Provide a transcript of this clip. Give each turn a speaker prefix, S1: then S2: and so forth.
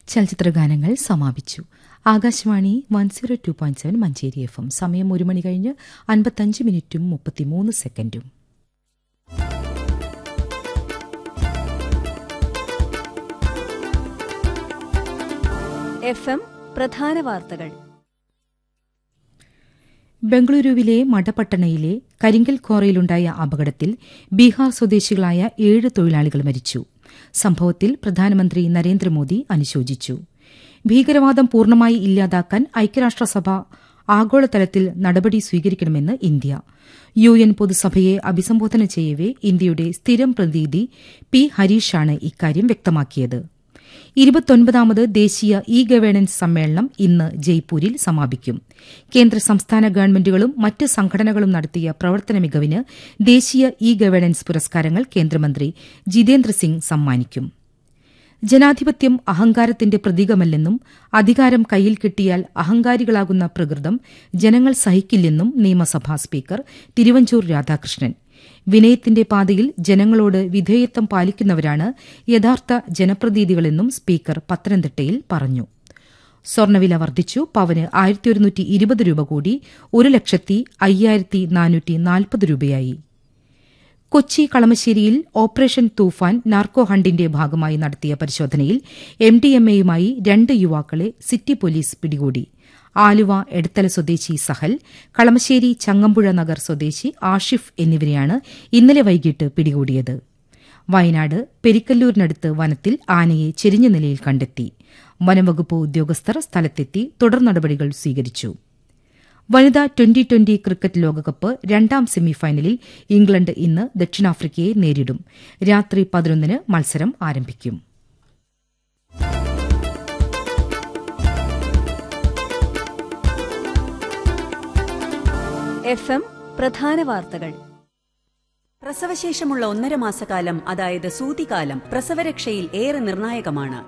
S1: ചലച്ചിത്രഗാനങ്ങൾ സമാപിച്ചു Akashvani one zero two point seven Manjeri F M സമയം ഒരു മണി കഴിഞ്ഞ് അൻപത്തഞ്ച് മിനിറ്റും മുപ്പത്തിമൂന്ന് സെക്കൻഡും
S2: എഫ് എം പ്രധാന വാർത്തകൾ
S1: ബംഗളൂരുവിലെ മടപട്ടണയിലെ കരിങ്കൽ കോറയിലുണ്ടായ അപകടത്തിൽ ബീഹാർ സ്വദേശികളായ ഏഴ് തൊഴിലാളികൾ മരിച്ചു സംഭവത്തിൽ പ്രധാനമന്ത്രി നരേന്ദ്രമോദി അനുശോചിച്ചു ഭീകരവാദം പൂർണ്ണമായി ഇല്ലാതാക്കാൻ ഐക്യരാഷ്ട്രസഭ ആഗോളതലത്തിൽ നടപടി സ്വീകരിക്കണമെന്ന് ഇന്ത്യ യു എൻ പൊതുസഭയെ അഭിസംബോധന ചെയ്യവെ ഇന്ത്യയുടെ സ്ഥിരം പ്രതിനിധി പി ഹരീഷാണ് ഇക്കാര്യം വ്യക്തമാക്കിയത് ഇരുപത്തൊൻപതാമത് ദേശീയ ഇ ഗവേണൻസ് സമ്മേളനം ഇന്ന് ജയ്പൂരിൽ സമാപിക്കും കേന്ദ്ര സംസ്ഥാന ഗവൺമെന്റുകളും മറ്റ് സംഘടനകളും നടത്തിയ പ്രവർത്തന മികവിന് ദേശീയ ഇ ഗവേണൻസ് പുരസ്കാരങ്ങൾ കേന്ദ്രമന്ത്രി ജിതേന്ദ്ര സിംഗ് സമ്മാനിക്കും ജനാധിപത്യം അഹങ്കാരത്തിന്റെ പ്രതീകമല്ലെന്നും അധികാരം കയ്യിൽ കിട്ടിയാൽ അഹങ്കാരികളാകുന്ന പ്രകൃതം ജനങ്ങൾ സഹിക്കില്ലെന്നും നിയമസഭാ സ്പീക്കർ തിരുവഞ്ചൂർ രാധാകൃഷ്ണൻ വിനയത്തിന്റെ പാതയിൽ ജനങ്ങളോട് വിധേയത്വം പാലിക്കുന്നവരാണ് യഥാർത്ഥ ജനപ്രതിനിധികളെന്നും സ്പീക്കർ പത്തനംതിട്ടയിൽ പറഞ്ഞു സ്വർണ്ണവില വർദ്ധിച്ചു പവന് ആയിരത്തി ഒരുന്നൂറ്റി ഇരുപത് രൂപ കൂടി ഒരു ലക്ഷത്തി അയ്യായിരത്തി നാനൂറ്റി നാൽപ്പത് രൂപയായി കൊച്ചി കളമശ്ശേരിയിൽ ഓപ്പറേഷൻ തൂഫാൻ നാർക്കോ ഹണ്ടിന്റെ ഭാഗമായി നടത്തിയ പരിശോധനയിൽ എംഡിഎംഎയുമായി രണ്ട് യുവാക്കളെ സിറ്റി പോലീസ് പിടികൂടി ആലുവ എടത്തല സ്വദേശി സഹൽ കളമശ്ശേരി ചങ്ങമ്പുഴ നഗർ സ്വദേശി ആഷിഫ് എന്നിവരെയാണ് ഇന്നലെ വൈകിട്ട് പിടികൂടിയത് വയനാട് പെരിക്കല്ലൂരിനടുത്ത് വനത്തിൽ ആനയെ ചെരിഞ്ഞ നിലയിൽ കണ്ടെത്തി വനംവകുപ്പ് ഉദ്യോഗസ്ഥർ സ്ഥലത്തെത്തി തുടർ നടപടികൾ സ്വീകരിച്ചു വനിതാ ട്വന്റി ട്വന്റി ക്രിക്കറ്റ് ലോകകപ്പ് രണ്ടാം സെമിഫൈനലിൽ ഇംഗ്ലണ്ട് ഇന്ന് ദക്ഷിണാഫ്രിക്കയെ നേരിടും രാത്രി പതിനൊന്നിന് മത്സരം ആരംഭിക്കും
S2: എഫ് എം പ്രധാന വാർത്തകൾ
S3: പ്രസവശേഷമുള്ള ഒന്നര മാസക്കാലം അതായത് സൂതികാലം പ്രസവരക്ഷയിൽ ഏറെ നിർണായകമാണ്